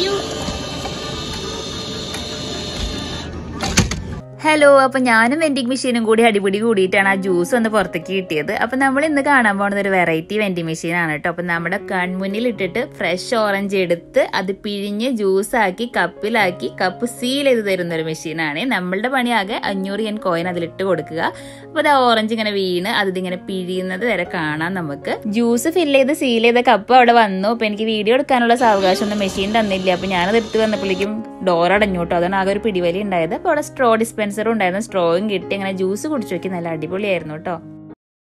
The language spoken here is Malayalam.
അയ്യോ ഹലോ അപ്പൊ ഞാനും വെൻഡിങ് മെഷീനും കൂടി അടിപിടി കൂടിയിട്ടാണ് ആ ജ്യൂസ് ഒന്ന് പുറത്തേക്ക് കിട്ടിയത് അപ്പൊ നമ്മൾ ഇന്ന് കാണാൻ പോകുന്നത് ഒരു വെറൈറ്റി വെൻഡിങ് മെഷീൻ ആണ് കേട്ടോ അപ്പൊ നമ്മുടെ കൺമുന്നിൽ ഇട്ടിട്ട് ഫ്രഷ് ഓറഞ്ച് എടുത്ത് അത് പിഴിഞ്ഞ് ജ്യൂസ് ആക്കി കപ്പിലാക്കി കപ്പ് സീൽ ചെയ്ത് തരുന്ന ഒരു മെഷീനാണ് നമ്മളുടെ പണിയാകെ അഞ്ഞൂറ് എൻ കോയിൻ അതിലിട്ട് കൊടുക്കുക അപ്പൊ അത് ആ ഓറഞ്ച് ഇങ്ങനെ വീണ് അത് ഇതിങ്ങനെ പിഴിയുന്നത് വരെ കാണാം നമുക്ക് ജ്യൂസ് ഫില്ല് ചെയ്ത് സീൽ ചെയ്ത കപ്പ് അവിടെ വന്നു അപ്പൊ എനിക്ക് വീഡിയോ എടുക്കാനുള്ള സാവകാശം ഒന്നും മെഷീൻ തന്നില്ല അപ്പൊ ഞാനത് എടുത്ത് വന്നപ്പോഴേക്കും ഡോർ അടഞ്ഞു കേട്ടോ അതാണ് ആകെ ഒരു പിടിവലി ഉണ്ടായത് അപ്പോൾ അവിടെ സ്ട്രോ ഡിസ്പെൻസറും ഉണ്ടായിരുന്നു സ്ട്രോയും കിട്ടി അങ്ങനെ ജ്യൂസ് കുടിച്ചു നോക്കി നല്ല അടിപൊളിയായിരുന്നു കേട്ടോ